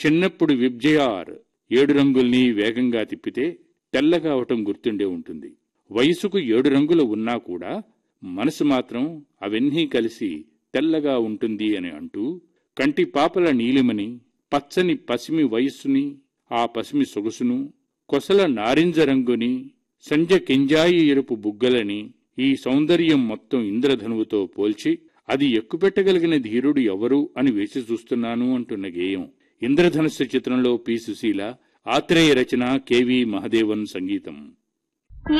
చిన్నప్పుడు విబ్జయార్ ఏడు రంగుల్ని వేగంగా తిప్పితే తెల్లగా అవటం గుర్తుండే ఉంటుంది వయసుకు ఏడు రంగులు ఉన్నా కూడా మనసు మాత్రం అవన్నీ కలిసి తెల్లగా ఉంటుంది అని అంటూ కంటి పాపల నీలిమని పచ్చని పసిమి వయస్సుని ఆ పసిమి సొగసును కొసల నారింజ రంగుని సంజ కెంజాయి ఎరుపు బుగ్గలని ఈ సౌందర్యం మొత్తం ఇంద్రధనువుతో పోల్చి అది ఎక్కుపెట్టగలిగిన ధీరుడు ఎవరు అని వేసి చూస్తున్నాను అంటున్న గేయం ఇంద్రధనుస్సు చిత్రంలో పి సుశీల ఆత్రేయ రచన కెవి మహదేవన్ సంగీతం